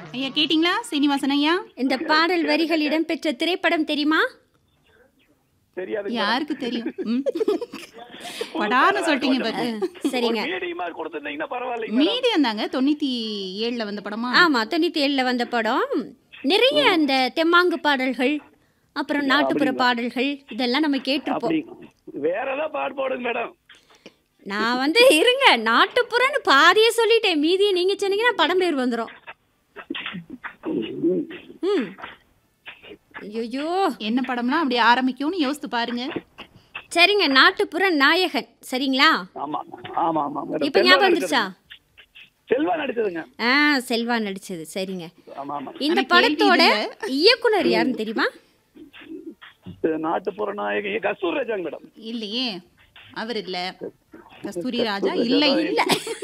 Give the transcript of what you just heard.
ஐயா கேட்டிங்களா சீனிவாசன் ஐயா இந்த பாடல் வரிகள் இடம்பெற்ற திரைப்படம் தெரியுமா தெரியாது யாருக்கு தெரியும் ம். படார்னு சொல்லிட்டீங்க பாரு சரிங்க மீடியமா கொடுத்துருந்தீங்கன்னா பரவாயில்லைங்க மீடியம் தாங்க தொண்ணூத்தி ஏழுல வந்த படமா ஆமா தொண்ணூத்தி ஏழுல வந்த படம் நிறைய அந்த தெம்மாங்கு பாடல்கள் அப்புறம் நாட்டுப்புற பாடல்கள் இதெல்லாம் நம்ம கேட்டிருப்போம் அப்படி வேற ஏதாவது பாட்டு போடுங்க மேடம் நான் வந்து இருங்க நாட்டுப்புறன்னு பாதியே சொல்லிட்டேன் மீதியை நீங்க சொன்னீங்கன்னா படம் பேர் வந்துடும் ம் ஐயோ என்ன படம்லாம் அப்படி ஆரம்பிக்கும்னு யோசித்து பாருங்க சரிங்க நாட்டுப்புற நாயகன் சரிங்களா ஆமா ஆமா ஆமா மேடம் இப்போ ஞாபகம் வந்துருச்சா செல்வா நடிச்சதுங்க ஆ செல்வா நடிச்சது சரிங்க ஆமா ஆமா இந்த ஆனா கேள்வி படத்தோட இதுல- இயக்குனர் யாருன்னு தெரியுமா இது நாட்டுப்புற நாயகி கஸ்தூர் ராஜாங்க மேடம் இல்லையே அவர் இல்ல கஸ்தூரி ராஜா இல்ல இல்ல